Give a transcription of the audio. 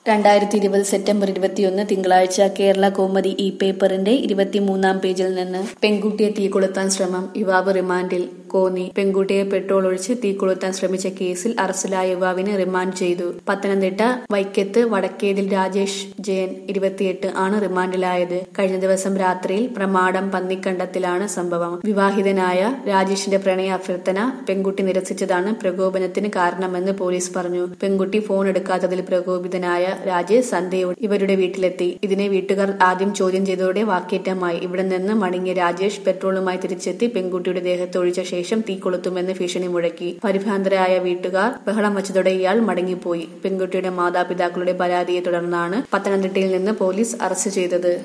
രണ്ടായിരത്തി ഇരുപത് സെപ്റ്റംബർ ഇരുപത്തിയൊന്ന് തിങ്കളാഴ്ച കേരള കൗമുദി ഇ പേപ്പറിന്റെ ഇരുപത്തിമൂന്നാം പേജിൽ നിന്ന് പെൺകുട്ടിയെ തീ കൊളുത്താൻ ശ്രമം യുവാവ് റിമാൻഡിൽ കോന്നി പെൺകുട്ടിയെ പെട്രോൾ ഒഴിച്ച് തീ കൊളുത്താൻ ശ്രമിച്ച കേസിൽ അറസ്റ്റിലായ യുവാവിനെ റിമാൻഡ് ചെയ്തു പത്തനംതിട്ട വൈക്കത്ത് വടക്കേതിൽ രാജേഷ് ജയൻ ഇരുപത്തിയെട്ട് ആണ് റിമാൻഡിലായത് കഴിഞ്ഞ ദിവസം രാത്രിയിൽ പ്രമാടം പന്നിക്കണ്ടത്തിലാണ് സംഭവം വിവാഹിതനായ രാജേഷിന്റെ പ്രണയ അഭ്യർത്ഥന പെൺകുട്ടി നിരസിച്ചതാണ് പ്രകോപനത്തിന് കാരണമെന്ന് പോലീസ് പറഞ്ഞു പെൺകുട്ടി ഫോൺ എടുക്കാത്തതിൽ പ്രകോപിതനായ രാജേഷ് സന്ധ്യയോട് ഇവരുടെ വീട്ടിലെത്തി ഇതിനെ വീട്ടുകാർ ആദ്യം ചോദ്യം ചെയ്തതോടെ വാക്കേറ്റമായി ഇവിടെ നിന്ന് മടങ്ങിയ രാജേഷ് പെട്രോളുമായി തിരിച്ചെത്തി പെൺകുട്ടിയുടെ ദേഹത്ത് ഒഴിച്ച ശേഷം തീ കൊളുത്തുമെന്ന് ഭീഷണി മുഴക്കി പരിഭ്രാന്തരായ വീട്ടുകാർ ബഹളം വച്ചതോടെ ഇയാൾ മടങ്ങിപ്പോയി പെൺകുട്ടിയുടെ മാതാപിതാക്കളുടെ പരാതിയെ തുടർന്നാണ് പത്തനംതിട്ടയിൽ നിന്ന് പോലീസ് അറസ്റ്റ് ചെയ്തത്